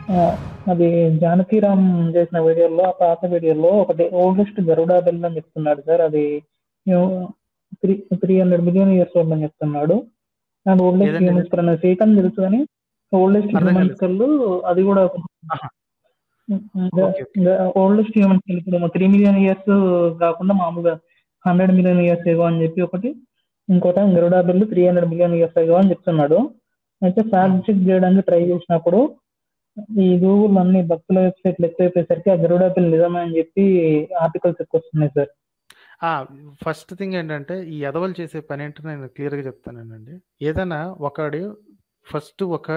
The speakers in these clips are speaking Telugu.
ఆ, అది జానకీరామ్ చేసిన వీడియోలో ఆ పాత వీడియోలో ఒకటి ఓల్డెస్ట్ గరుడా బెల్ అని చెప్తున్నాడు సార్ అది three three hundred million years old అని చెప్తున్నాడు అండ్ ఓల్డెస్ట్ ఏదండి హ్యూమన్స్ కల్ సీతం తెలుసు కానీ ఓల్డెస్ట్ అర్థం హ్యూమన్స్ కాలేదు కల్ అది కూడా ఆహా, ఓకే ఓకే ఓల్డెస్ట్ హ్యూమన్స్ కల్ ఇప్పుడు త్రీ మిలియన్ ఇయర్స్ కాకుండా మామూలుగా హండ్రెడ్ మిలియన్ ఇయర్స్ ఏగో అని చెప్పి ఒకటి ఇంకోటి Garuda bell three hundred million years ago అని చెప్తున్నాడు అయితే ఫ్యాక్ట్ చెక్ చేయడానికి ట్రై చేసినప్పుడు ఈ గూగుల్ అన్ని భక్తుల వెబ్సైట్లు ఎక్కువైపోయేసరికి ఆ గరుడా బిల్ నిజమే అని చెప్పి ఆర్టికల్స్ ఎక్కువ వస్తున్నాయి సార్ ఫస్ట్ థింగ్ ఏంటంటే ఈ ఎదవలు చేసే పని ఏంటో నేను క్లియర్గా చెప్తానండి ఏదైనా ఒకడు ఫస్ట్ ఒక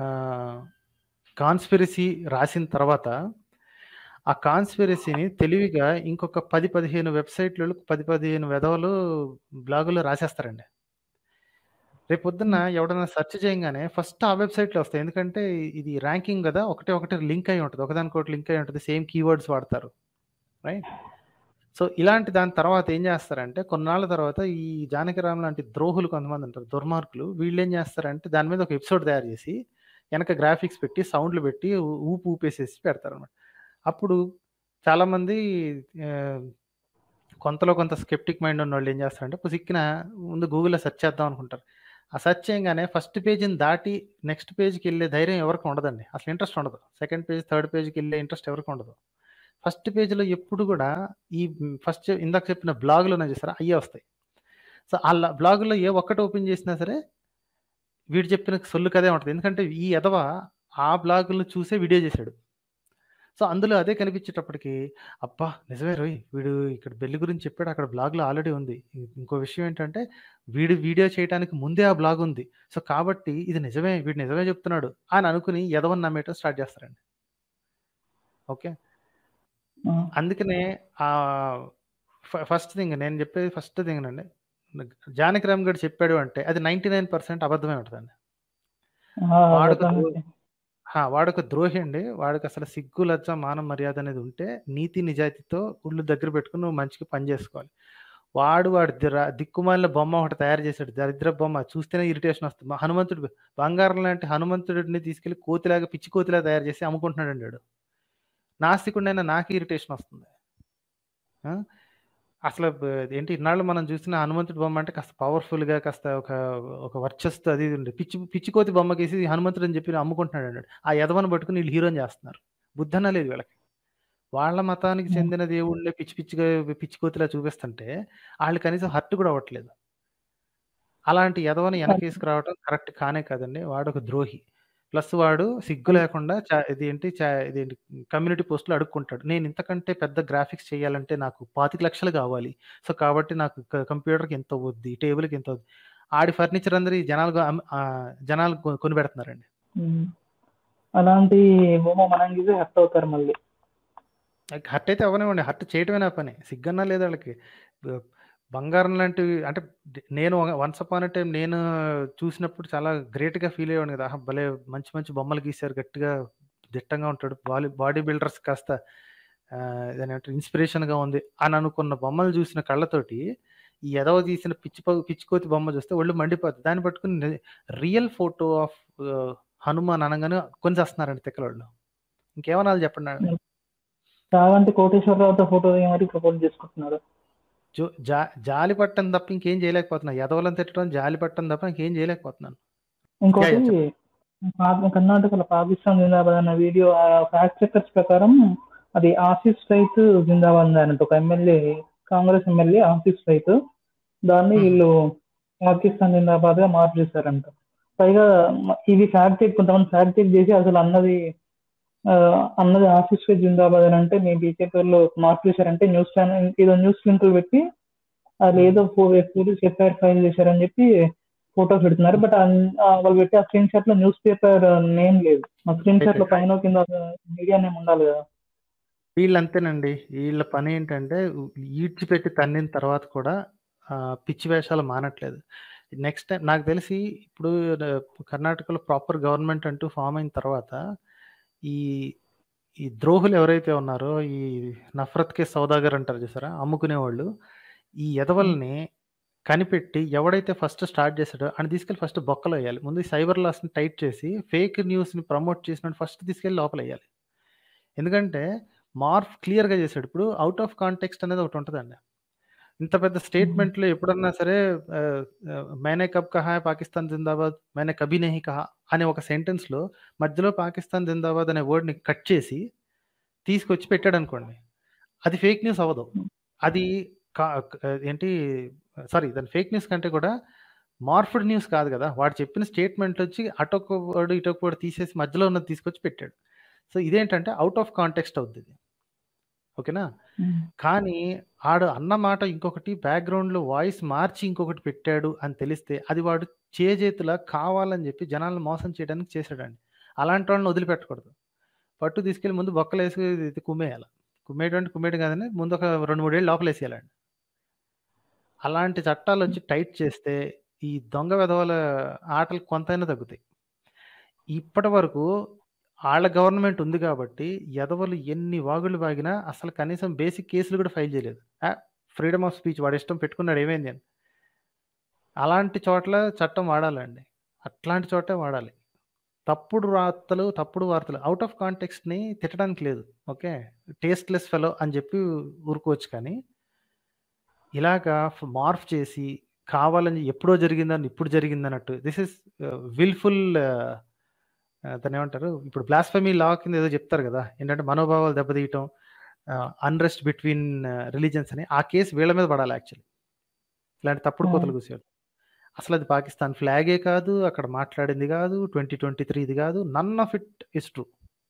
కాన్స్పిరసీ రాసిన తర్వాత ఆ కాన్స్పిరసీని తెలివిగా ఇంకొక పది పదిహేను వెబ్సైట్లు పది పదిహేను వెధవలు బ్లాగులు రాసేస్తారండి రేపు పొద్దున్న ఎవడన్నా సెర్చ్ చేయగానే ఫస్ట్ ఆ వెబ్సైట్లో వస్తాయి ఎందుకంటే ఇది ర్యాంకింగ్ కదా ఒకటే ఒకటి లింక్ అయి ఉంటుంది ఒకదానికొకటి లింక్ అయి ఉంటుంది సేమ్ కీవర్డ్స్ వాడతారు రైట్ సో ఇలాంటి దాని తర్వాత ఏం చేస్తారంటే కొన్నాళ్ళ తర్వాత ఈ జానకిరామ్ లాంటి ద్రోహులు కొంతమంది ఉంటారు దుర్మార్గులు వీళ్ళు ఏం చేస్తారంటే దాని మీద ఒక ఎపిసోడ్ తయారు చేసి వెనక గ్రాఫిక్స్ పెట్టి సౌండ్లు పెట్టి ఊ- ఊపు ఊపేసేసి పెడతారు అనమాట అప్పుడు చాలామంది ఆ, కొంతలో కొంత స్కెప్టిక్ మైండ్ ఉన్న వాళ్ళు ఏం చేస్తారంటే పుసిక్కిన ముందు గూగుల్లో సెర్చ్ చేద్దాం అనుకుంటారు ఆ సెర్చ్ చేయగానే ఫస్ట్ పేజీని దాటి నెక్స్ట్ పేజ్కి వెళ్ళే ధైర్యం ఎవరికి ఉండదండి అసలు ఇంట్రెస్ట్ ఉండదు సెకండ్ పేజ్ థర్డ్ పేజ్కి వెళ్ళే ఇంట్రెస్ట్ ఎవరికి ఉండదు ఫస్ట్ పేజ్లో ఎప్పుడు కూడా ఈ ఫస్ట్ ఇందాక చెప్పిన బ్లాగులు ఉన్నాయి చూసారా అయ్యే వస్తాయి సో ఆ బ్లాగులో ఏ ఒక్కటి ఓపెన్ చేసినా సరే వీడు చెప్పిన సొల్లు కదే ఉంటుంది ఎందుకంటే ఈ ఎదవ ఆ బ్లాగులను చూసే వీడియో చేశాడు సో అందులో అదే కనిపించేటప్పటికి అబ్బా నిజమే రోయ్ వీడు ఇక్కడ బెల్లి గురించి చెప్పాడు అక్కడ బ్లాగ్లో ఆల్రెడీ ఉంది ఇం- ఇంకో విషయం ఏంటంటే వీడు వీడియో చేయడానికి ముందే ఆ బ్లాగ్ ఉంది సో కాబట్టి ఇది నిజమే వీడు నిజమే చెప్తున్నాడు అని అనుకుని ఎదవని నమ్మేయటం స్టార్ట్ చేస్తారండి ఓకే ఆ, అందుకనే ఆ ఫస్ట్ థింగ్ నేను చెప్పేది ఫస్ట్ థింగ్ అండి జానకిరామ్ గడు చెప్పాడు అంటే అది నైంటీ నైన్ పర్సెంట్ అబద్ధమే ఉంటుందండి ఆ, వాడొక అబద్ధమే ద్రో- హా, వాడొక ద్రోహి అండి వాడికి అసలు సిగ్గు లజ్జ మానం మర్యాద అనేది ఉంటే నీతి నిజాయితీతో ఉళ్ళు దగ్గర పెట్టుకుని నువ్వు మంచిగా పని చేసుకోవాలి వాడు వాడు దిర- దిక్కుమాలిన బొమ్మ ఒకటి తయారు చేశాడు దరిద్ర బొమ్మ చూస్తేనే ఇరిటేషన్ వస్తుంది మా హనుమంతుడు బంగారం లాంటి హనుమంతుడిని తీసుకెళ్లి కోతిలాగా పిచ్చి కోతిలాగా తయారు చేసి అమ్ముకుంటున్నాడు అండి వాడు నాస్తికుడైనా నాకు ఇరిటేషన్ వస్తుంది ఆ? అసలు బ- ఏంటి ఇన్నాళ్ళు మనం చూసిన హనుమంతుడి బొమ్మ అంటే కాస్త పవర్ఫుల్గా కాస్త ఒక ఒక వర్చస్సు అది ఇది ఉంది పిచ్చి పిచ్చి కోతి బొమ్మ గీసి హనుమంతుడు అని చెప్పి అమ్ముకుంటున్నాడు అన్నాడు ఆ యదవను పట్టుకుని వీళ్ళు హీరోని చేస్తున్నారు బుద్ధన లేదు వీళ్ళకి వాళ్ళ మతానికి ఉమ్, చెందిన దేవుళ్ళే పిచ్చి పిచ్చిగా పిచ్చి కోతిలా చూపిస్తుంటే వాళ్ళు కనీసం హర్ట్ కూడా అవ్వట్లేదు అలాంటి యదవని వెనకేసుకురావడం కరెక్ట్ కానే కాదండి వాడు ఒక ద్రోహి ప్లస్ వాడు సిగ్గు లేకుండా చా- ఇదేంటి చా- ఇదేంటి కమ్యూనిటీ పోస్టులు అడుక్కుంటాడు నేను ఇంతకంటే పెద్ద గ్రాఫిక్స్ చేయాలంటే నాకు పాతిక లక్షలు కావాలి సో కాబట్టి నాకు క- కంప్యూటర్కి ఎంత అవుద్ది టేబుల్కి ఎంత అవుద్ది ఆడి ఫర్నిచర్ అందరి జనాలు గా- అమ్- ఆ, జనాలు కొ- కొని పెడుతున్నారండి ఉమ్. అలాంటి బొమ్మ మనం గీసే హర్ట్ అవుతారు మళ్ళీ హర్ట్ అయితే అవనివ్వండి హర్ట్ చేయటమే నా పని సిగ్గన్నా లేదు వాళ్ళకి బ- బంగారం లాంటివి అంటే డి- నేను వన్స్ అపాన్ టైం నేను చూసినప్పుడు చాలా గ్రేట్గా ఫీల్ అయ్యాను కదా ఆహా, భలే మంచి మంచి బొమ్మలు గీశారు గట్టిగా దిట్టంగా ఉంటాడు బాడీ బాడీ బిల్డర్స్ కాస్త ఆ, దాని ఇన్స్పిరేషన్గా ఉంది అని అనుకున్న బొమ్మలు చూసిన కళ్ళతోటి ఈ ఎదవ తీసిన పిచ్చి ప- పిచ్చికోతి బొమ్మ చూస్తే ఒళ్ళు మండిపోతుంది దాన్ని పట్టుకుని రియల్ ఫోటో ఆఫ్ హనుమాన్ అనగానే కొనిచేస్తున్నారండి తిక్కలోళ్ళు ఇంకేమన్నా చెప్పండి చావంటి కోటేశ్వరరావుతో ఫోటో మరి ప్రపోజ్ చేసుకుంటున్నారు జో జా జాలి పట్టం తప్ప ఇంకేం చేయలేకపోతున్నా ఎదవలను తిట్టడం జాలి పట్టం తప్ప ఇంకేం చేయలేకపోతున్నాను ఇంకోటి యా, యా, పా- కర్ణాటకలో పాకిస్తాన్ జిందాబాద్ అన్న వీడియో ఫ్యాక్ట్ చెకర్స్ ప్రకారం అది ఆసిఫ్ రైత్ జిందాబాద్ అన్నట్టు ఒక ఎమ్మెల్యే కాంగ్రెస్ ఎమ్మెల్యే ఆసిఫ్ రైత్ దాన్ని మ్మ్. వీళ్ళు పాకిస్తాన్ జిందాబాద్ గా మార్చేశారంట పైగా మ- ఇది ఫ్యాక్ట్ చెక్ కొంతమంది ఫ్యాక్ట్ చెక్ చేసి అసలు అన్నది ఆ, అన్నది ఆసిఫ్ రైత్ జిందాబాద్ అని అంటే మీ బీజేపీ లో మార్చేశారంటే న్యూస్ ఛానల్ ఏదో న్యూస్ లింకులు పెట్టి అది మ్మ్. ఏదో పోలీస్ ఎఫ్ఐఆర్ ఫైల్ చేశారని చెప్పి ఫోటోస్ పెడుతున్నారు బట్ వాళ్ళు పెట్టి ఆ స్క్రీన్ షాట్ లో న్యూస్ పేపర్ నేమ్ లేదు ఆ స్క్రీన్ షాట్ లో అయితే పైన కింద మీడియా నేమ్ ఉండాలి కదా వీళ్ళు అంతేనండి వీళ్ళ పని ఏంటంటే ఈడ్చిపెట్టి తన్నిన తర్వాత కూడా ఆ, పిచ్చి వేషాలు మానట్లేదు నెక్స్ట్ టైం నాకు తెలిసి ఇప్పుడు ఆ, కర్ణాటకలో ప్రాపర్ గవర్నమెంట్ అంటూ ఫామ్ అయిన తర్వాత ఈ ఈ ద్రోహులు ఎవరైతే ఉన్నారో ఈ నఫరత్ కే సౌదాగర్ అంటారు చూసారా అమ్ముకునే వాళ్ళు ఈ ఎదవల్ని కనిపెట్టి ఎవడైతే ఫస్ట్ స్టార్ట్ చేసాడో అని తీసుకెళ్ళి ఫస్ట్ బొక్కలో వేయాలి ముందు సైబర్ లాస్ని టైట్ చేసి ఫేక్ న్యూస్ని ప్రమోట్ చేసిన ఫస్ట్ తీసుకెళ్ళి లోపల వేయాలి ఎందుకంటే మార్ఫ్ క్లియర్గా చేశాడు ఇప్పుడు అవుట్ ఆఫ్ కాంటెక్స్ట్ అనేది ఒకటి ఉంటుందండి ఇంత పెద్ద స్టేట్మెంట్లో ఎప్పుడన్నా సరే ఆ, ఆ, मैंने कब कहा है పాకిస్తాన్ జిందాబాద్ मैंने కభీ నహీ కహా అనే ఒక సెంటెన్స్లో మధ్యలో పాకిస్తాన్ జిందాబాద్ అనే వర్డ్ని కట్ చేసి తీసుకొచ్చి పెట్టాడు అనుకోండి అది ఫేక్ న్యూస్ అవ్వదు అది కా- ఏంటి సారీ దాని ఫేక్ న్యూస్ కంటే కూడా మార్ఫుడ్ న్యూస్ కాదు కదా వాడు చెప్పిన స్టేట్మెంట్ వచ్చి అటొక వర్డ్ ఇటొక వర్డ్ తీసేసి మధ్యలో ఉన్నది తీసుకొచ్చి పెట్టాడు సో ఇదేంటంటే అవుట్ ఆఫ్ కాంటెక్స్ట్ అవుద్ది ఇది ఓకేనా కానీ ఆడు అన్న మాట ఇంకొకటి బ్యాక్గ్రౌండ్లో వాయిస్ మార్చి ఇంకొకటి పెట్టాడు అని తెలిస్తే అది వాడు చేజేతులా కావాలని చెప్పి జనాలను మోసం చేయడానికి చేశాడండి అలాంటి వాళ్ళని వదిలిపెట్టకూడదు పట్టు తీసుకెళ్ళి ముందు బొక్కలు వేసి ఇది కుమ్మేయాలి కుమ్మేయడం కుమ్మేయడం కాదని ముందు ఒక రెండు మూడేళ్ళు లోపల వేసేయాలండి అలాంటి చట్టాలు వచ్చి టైట్ చేస్తే ఈ దొంగ విధవల ఆటలు కొంతైనా తగ్గుతాయి ఇప్పటి వరకు వాళ్ళ గవర్నమెంట్ ఉంది కాబట్టి ఎదవలు ఎన్ని వాగులు వాగినా అసలు కనీసం బేసిక్ కేసులు కూడా ఫైల్ చేయలేదు ఫ్రీడమ్ ఆఫ్ స్పీచ్ వాడి ఇష్టం పెట్టుకున్నాడు ఏమైంది అని అలాంటి చోట్ల చట్టం వాడాలండి అట్లాంటి చోటే వాడాలి తప్పుడు వార్తలు తప్పుడు వార్తలు అవుట్ ఆఫ్ కాంటెక్స్ట్ని తిట్టడానికి లేదు ఓకే టేస్ట్లెస్ ఫెలో అని చెప్పి ఊరుకోవచ్చు కానీ ఇలాగా మార్ఫ్ చేసి కావాలని ఎప్పుడో జరిగిందని ఇప్పుడు జరిగిందన్నట్టు దిస్ ఇస్ విల్ఫుల్ దాన్ని ఏమంటారు ఇప్పుడు బ్లాస్ఫమీ లా కింద ఏదో చెప్తారు కదా ఏంటంటే మనోభావాలు దెబ్బతీయటం అన్రెస్ట్ బిట్వీన్ రిలీజన్స్ అని ఆ కేసు వీళ్ళ మీద పడాలి యాక్చువల్లీ ఇలాంటి తప్పుడు Hmm. కోతలు కూర్చోడు అసలు అది పాకిస్తాన్ ఫ్లాగే కాదు అక్కడ మాట్లాడింది కాదు ట్వంటీ ట్వంటీ త్రీ ఇది కాదు none of it is true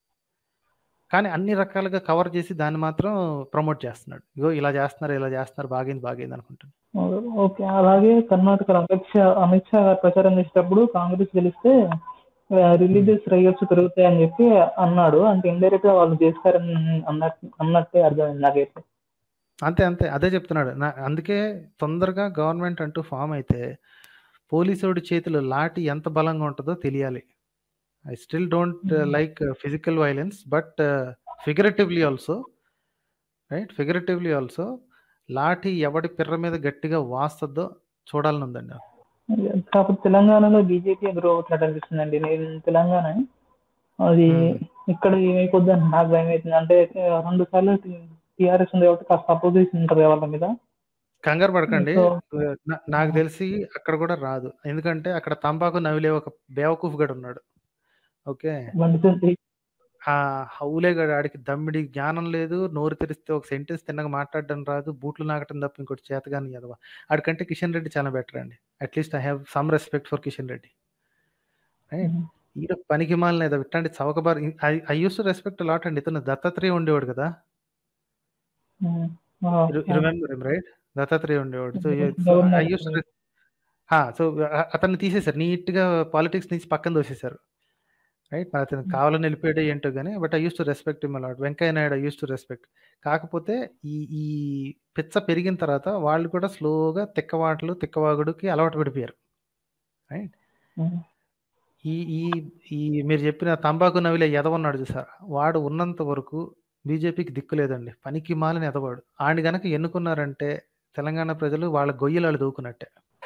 కానీ అన్ని రకాలుగా కవర్ చేసి దాన్ని మాత్రం ప్రమోట్ చేస్తున్నాడు ఇగో ఇలా చేస్తున్నారు ఇలా చేస్తున్నారు బాగైంది బాగైంది అనుకుంటాను ఓకే అలాగే కర్ణాటకలో అమిత్ షా అమిత్ షా గారు ప్రచారం చేసేటప్పుడు కాంగ్రెస్ గెలిస్తే రిలీజియస్ రైట్స్ పెరుగుతాయని చెప్పి అన్నాడు అంటే ఇండైరెక్ట్ గా వాళ్ళు చేస్తారని అన్నట్టు అన్నట్టే అర్థమైంది నాకైతే అంతే అంతే అదే చెప్తున్నాడు నా అందుకే తొందరగా గవర్నమెంట్ అంటూ ఫామ్ అయితే పోలీసుడి చేతిలో లాఠీ ఎంత బలంగా ఉంటుందో తెలియాలి I still don't Hmm. Like physical violence but figuratively also right figuratively also lathi ఎవడి పిర్ర మీద గట్టిగా వాస్తుందో చూడాలని ఉందండి కాకపోతే తెలంగాణలో బీజేపీ గ్రో అవుతున్నట్టు అనిపిస్తుందండి నేను తెలంగాణ అది Hmm. ఇక్కడ ఏమైపోద్ది అని నాకు భయం అవుతుంది అంటే రెండు సార్లు టీఆర్ఎస్ ఉంది కాబట్టి కాస్త అపోజిషన్ ఉంటుంది వాళ్ళ మీద కంగారు పడకండి సో నా- నాకు తెలిసి అక్కడ కూడా రాదు ఎందుకంటే అక్కడ తంబాకు నవిలే ఒక బేవకూఫ్ గడు ఉన్నాడు ఓకే వండుతుంది ఆ హౌలేగాడు ఆడికి దమ్మిడి జ్ఞానం లేదు నోరు తెరిస్తే ఒక సెంటెన్స్ తిన్నగా మాట్లాడడం రాదు బూట్లు నాకటం తప్ప ఇంకోటి చేతగాని ఎదవ ఆడికంటే కిషన్ రెడ్డి చాలా బెటర్ అండి at least I have some respect for Kishan Reddy right ఈడ పనికి మాలిన ఏదో ఇట్లాంటి చౌకబార్ I used to respect lot అండి ఇతను దత్తాత్రేయ ఉండేవాడు కదా రిమెంబర్ రైట్ దత్తాత్రేయ ఉండేవాడు సో ఐ యూస్ సో అతన్ని తీసేశారు నీట్ గా పాలిటిక్స్ నుంచి పక్కన దోసేశారు రైట్ మరి అతను కావాలని వెళ్ళిపోయాడు ఏంటో కానీ but I used to respect him a lot Venkaiah Naidu I used to respect కాకపోతే ఈ ఈ పిచ్చ పెరిగిన తర్వాత వాళ్ళు కూడా స్లోగా తిక్కవాటలు తిక్కవాగుడుకి అలవాటు పడిపోయారు రైట్ ఈ ఈ ఈ మీరు చెప్పిన తంబాకు నవిలే ఎదవన్నాడు చూసారా వాడు ఉన్నంత వరకు బీజేపీకి దిక్కు లేదండి పనికి మాలని ఎదవాడు ఆడిని గనక ఎన్నుకున్నారంటే తెలంగాణ ప్రజలు వాళ్ళ గొయ్యలు వాళ్ళు దూకున్నట్టే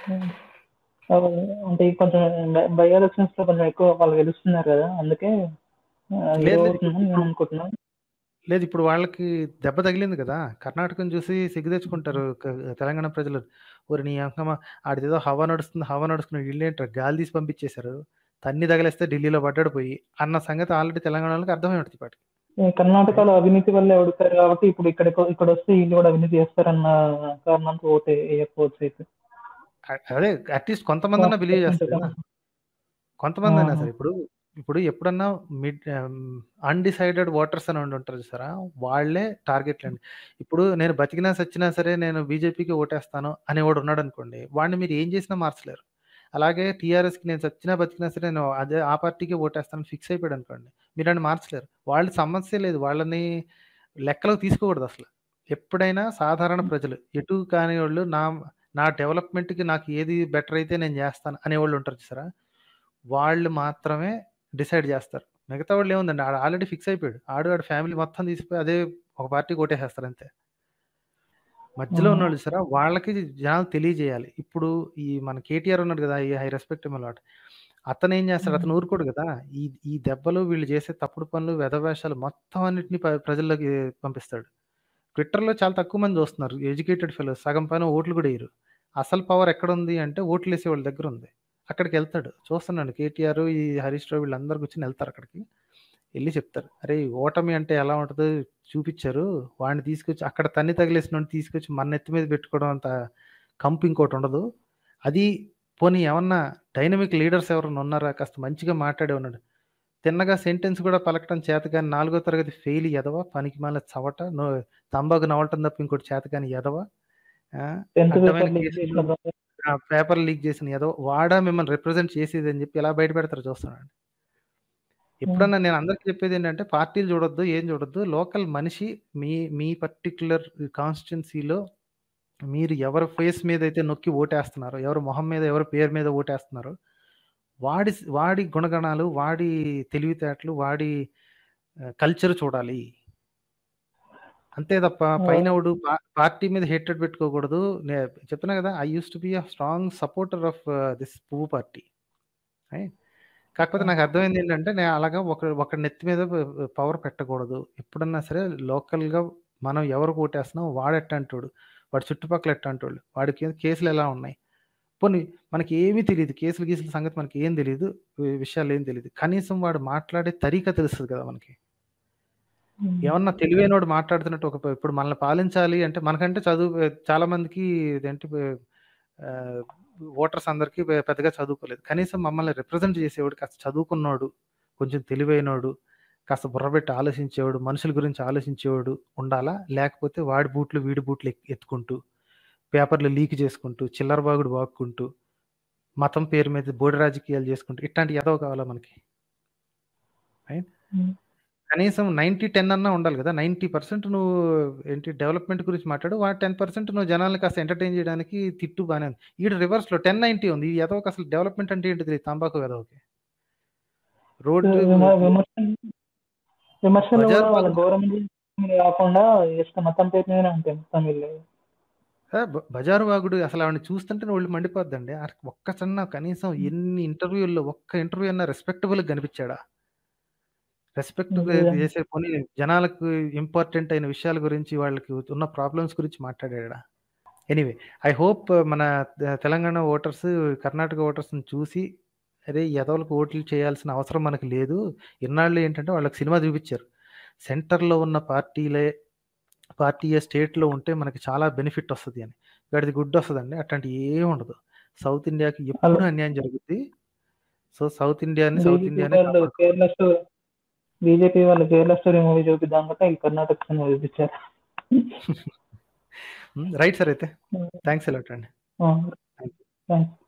అంటే కొంచెం బై ఎలక్షన్స్ లో కొంచెం ఎక్కువ వాళ్ళు గెలుస్తున్నారు కదా అందుకే లేదు, grow లేదు, అవుతుందని నేను అనుకుంటున్నాను లేదు ఇప్పుడు వాళ్ళకి దెబ్బ తగిలింది కదా కర్ణాటకను చూసి సిగ్గు తెచ్చుకుంటారు క- తెలంగాణ ప్రజలు ఊరి నీ అంకమ్మ ఆడిదేదో హవా నడుస్తుంది హవా నడుస్తుంది వీళ్ళు ఏంటారు గాలి తీసి పంపించేశారు తన్ని తగిలేస్తే ఢిల్లీలో పడ్డాడు పోయి అన్న సంగతి ఆల్రెడీ తెలంగాణ వాళ్ళకి అర్థమై ఉంటుంది పాటి ఈ కర్ణాటకలో అవినీతి వల్ల ఓడిపోయారు కాబట్టి ఇప్పుడు ఇక్కడ ఇక్కడ వస్తే వీళ్ళు కూడా అవినీతి చేస్తారన్న కారణంతో ఓటే వేయకపోవచ్చు అయితే అ- అదే అట్లీస్ట్ కొంతమంది అన్నా బిలీవ్ చేస్తారు కదా కొంతమంది అయినా ఆహా. సరే ఇప్పుడు ఇప్పుడు ఎప్పుడన్నా మిడ్ అన్డిసైడెడ్ ఓటర్స్ అని ఉండి ఉంటారు చూసారా వాళ్ళే టార్గెట్లు అండి ఇప్పుడు నేను బతికినా సచ్చినా సరే నేను బీజేపీకి ఓటేస్తాను అనేవాడు ఉన్నాడు అనుకోండి వాడిని మీరు ఏం చేసినా మార్చలేరు అలాగే టీఆర్ఎస్కి నేను సచ్చినా బతికినా సరే నేను అదే ఆ పార్టీకి ఓటేస్తాను ఫిక్స్ అయిపోయాడు అనుకోండి మీరు అని మార్చలేరు వాళ్ళ సమస్య లేదు వాళ్ళని లెక్కలోకి తీసుకోకూడదు అసలు ఎప్పుడైనా సాధారణ ప్రజలు ఎటు కాని వాళ్ళు నా నా డెవలప్మెంట్కి నాకు ఏది బెటర్ అయితే నేను చేస్తాను అనేవాళ్ళు ఉంటారు చూసారా వాళ్ళు మాత్రమే డిసైడ్ చేస్తారు మిగతా వాళ్ళు ఏముందండి ఆడు ఆల్రెడీ ఫిక్స్ అయిపోయాడు ఆడు ఆడు ఫ్యామిలీ మొత్తం తీసిపోయి అదే ఒక పార్టీ కొట్టేసేస్తారు అంతే మధ్యలో ఉమ్, ఉన్నోళ్ళు చూసారా వాళ్ళకి జనాలు తెలియజేయాలి ఇప్పుడు ఈ మన కేటీఆర్ ఉన్నాడు కదా ఈ హై రెస్పెక్ట్ లాట్ అతను ఏం చేస్తాడు అతను ఊరుకోడు కదా ఈ ఈ దెబ్బలు వీళ్ళు చేసే తప్పుడు పనులు వెధవేషాలు మొత్తం అన్నిటిని ప- ప్రజల్లోకి పంపిస్తాడు ట్విట్టర్లో చాలా తక్కువ మంది చూస్తున్నారు ఎడ్యుకేటెడ్ ఫెలోస్ సగం పైన ఓట్లు కూడా వేయరు అసలు పవర్ ఎక్కడ ఉంది అంటే ఓట్లు వేసే వాళ్ళ దగ్గర ఉంది అక్కడికి వెళ్తాడు చూస్తున్నాడు కేటీఆర్ ఈ హరీష్ రావు వీళ్ళందరూ కూర్చొని వెళ్తారు అక్కడికి వెళ్ళి చెప్తారు అరే ఓటమి అంటే ఎలా ఉంటుందో చూపించారు వాడిని తీసుకొచ్చి అక్కడ తన్ని తగిలేసిన వాడిని తీసుకొచ్చి మన ఎత్తి మీద పెట్టుకోవడం అంత కంపు ఇంకోటి ఉండదు అది పోనీ ఏమన్నా డైనమిక్ లీడర్స్ ఎవరైనా ఉన్నారా కాస్త మంచిగా మాట్లాడే ఉన్నాడు తిన్నగా సెంటెన్స్ కూడా పలకటం చేత కానీ నాలుగో తరగతి ఫెయిల్ ఎదవ పనికి మాల చవట నో తంబాకు నవలటం తప్ప ఇంకోటి చేత కానీ ఎదవ ఆ, టెన్త్ అడ్డమైన పేపర్ లీక్ కేసులు చేసిన బ్రదర్ పేపర్ లీక్ చేసిన ఏదో వాడా మిమ్మల్ని రిప్రజెంట్ చేసేది అని చెప్పి ఎలా బయట పెడతారు చూస్తున్నాడు ఎప్పుడన్నా నేను అందరికి చెప్పేది ఏంటంటే పార్టీలు చూడొద్దు ఏం చూడొద్దు లోకల్ మనిషి మీ మీ పర్టికులర్ కాన్స్టిట్యున్సీలో మీరు ఎవరి ఫేస్ మీద అయితే నొక్కి ఓటేస్తున్నారో ఎవరి మొహం మీద ఎవరి పేరు మీద ఓటేస్తున్నారో వాడి వాడి గుణగణాలు వాడి తెలివితేటలు వాడి కల్చర్ చూడాలి అంతే తప్ప పైనవుడు పా- పార్టీ మీద హేటెడ్ పెట్టుకోకూడదు నే చెప్తున్నా కదా I used to be a strong supporter of this పువ్వు పార్టీ కాకపోతే నాకు అర్థమైంది ఏంటంటే నేను అలాగా ఒక ఒక నెత్తి మీద పవర్ పెట్టకూడదు ఎప్పుడన్నా సరే లోకల్గా మనం ఎవరు ఓటేస్తున్నాం వాడు ఎట్టంటాడు వాడి చుట్టుపక్కల ఎట్టంటాడు వాడికి కేసులు ఎలా ఉన్నాయి పోనీ మనకి ఏమీ తెలియదు కేసులు గీసుల సంగతి మనకి ఏం తెలియదు వి- విషయాలు ఏం తెలియదు కనీసం వాడు మాట్లాడే తరీకా తెలుస్తుంది కదా మనకి ఏమన్నా తెలివైనోడు మాట్లాడుతున్నట్టు ఒక ఇప్పుడు మనల్ని పాలించాలి అంటే మనకంటే చదువు చాలా మందికి ఇదేంటి ఓటర్స్ అందరికీ పె- పెద్దగా చదువుకోలేదు కనీసం మమ్మల్ని రిప్రజెంట్ చేసేవాడు కాస్త చదువుకున్నోడు కొంచెం తెలివైనోడు కాస్త బుర్రబెట్టి ఆలోచించేవాడు మనుషుల గురించి ఆలోచించేవాడు ఉండాలా లేకపోతే వాడి బూట్లు వీడి బూట్లు ఎక్- ఎత్తుకుంటూ పేపర్లు లీక్ చేసుకుంటూ చిల్లర బాగుడు బాక్కుంటూ మతం పేరు మీద బోడి రాజకీయాలు చేసుకుంటూ ఇట్లాంటి ఏదో కావాలా మనకి రైట్ కనీసం నైంటీ టెన్ అన్నా ఉండాలి కదా నైంటీ పర్సెంట్ నువ్వు ఏంటి డెవలప్మెంట్ గురించి మాట్లాడు వా టెన్ పర్సెంట్ నువ్వు జనాల్ని కాస్త ఎంటర్టైన్ చేయడానికి తిట్టు బాగానే ఉంది ఈడ రివర్స్లో టెన్ నైంటీ ఉంది ఈ ఎదవకి అసలు డెవలప్మెంట్ అంటే ఏంటి తెలియదు తంబాకు ఎదవకి రోడ్డు విమ- విమర్శ- విమర్శలు కూడా బజార్ వాళ్ళ బాగు- గవర్నమెంట్ మీద కాకుండా జస్ట్ మతం పేరు మీదనే ఉంటాయి మొత్తం వీళ్ళు ఆ, బ- బజారు వాగుడు అసలు ఆవిడని చూస్తుంటే ఒళ్ళు మండిపోద్దండి ఆ ఒక్క చిన్న కనీసం ఎన్ని ఇంటర్వ్యూల్లో ఒక్క ఇంటర్వ్యూ అన్నా రెస్పెక్టబుల్ కనిపించాడా రెస్పెక్ట్ నిజంగా. చేసే పని జనాలకు ఇంపార్టెంట్ అయిన విషయాల గురించి వాళ్ళకి ఉన్న ప్రాబ్లమ్స్ గురించి మాట్లాడాడా ఎనీవే ఐ హోప్ మన తె- తెలంగాణ ఓటర్స్ కర్ణాటక ఓటర్స్ని చూసి అరే ఎదవలకు ఓట్లు చేయాల్సిన అవసరం మనకు లేదు ఇన్నాళ్ళు ఏంటంటే వాళ్ళకి సినిమా చూపించారు సెంటర్లో ఉన్న పార్టీలే పార్టీయే స్టేట్లో ఉంటే మనకి చాలా బెనిఫిట్ వస్తుంది అని వాడిది గుడ్ వస్తుందండి అట్లాంటి ఏం ఉండదు సౌత్ ఇండియాకి ఎప్పుడు అన్యాయం జరుగుద్ది సో సౌత్ ఇండియాని సౌత్ బీజేపీ ఇండియాని వాళ్ళు కేరళ స్టోరీ బీజేపీ వాళ్ళు కేరళ స్టోరీ మూవీ చూపిద్దాం అంటే ఈ కర్ణాటక సినిమా చూపించారు రైట్ సార్ అయితే థ్యాంక్స్ ఎలాట్ అండి థ్యాంక్స్